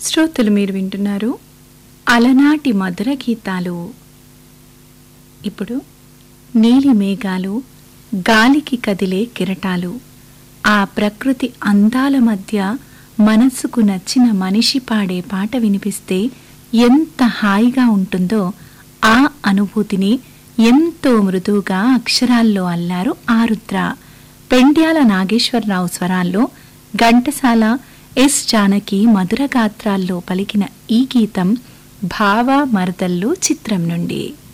శ్రోతలు మీరు వింటున్నారు అలనాటి మధుర గీతాలు ఇప్పుడు నీలి మేఘాలు గాలికి కదిలే కిరటాలు ఆ ప్రకృతి అందాల మధ్య మనస్సుకు నచ్చిన మనిషి పాడే పాట వినిపిస్తే ఎంత హాయిగా ఉంటుందో ఆ అనుభూతిని ఎంతో మృదువుగా అక్షరాల్లో అల్లారు ఆరుద్ర పెండ్యాల నాగేశ్వరరావు స్వరాల్లో ఘంటసాల ఎస్ జానకి మధుర గాత్రాల్లో పలికిన ఈ గీతం భావ మరదల్లు చిత్రం నుండి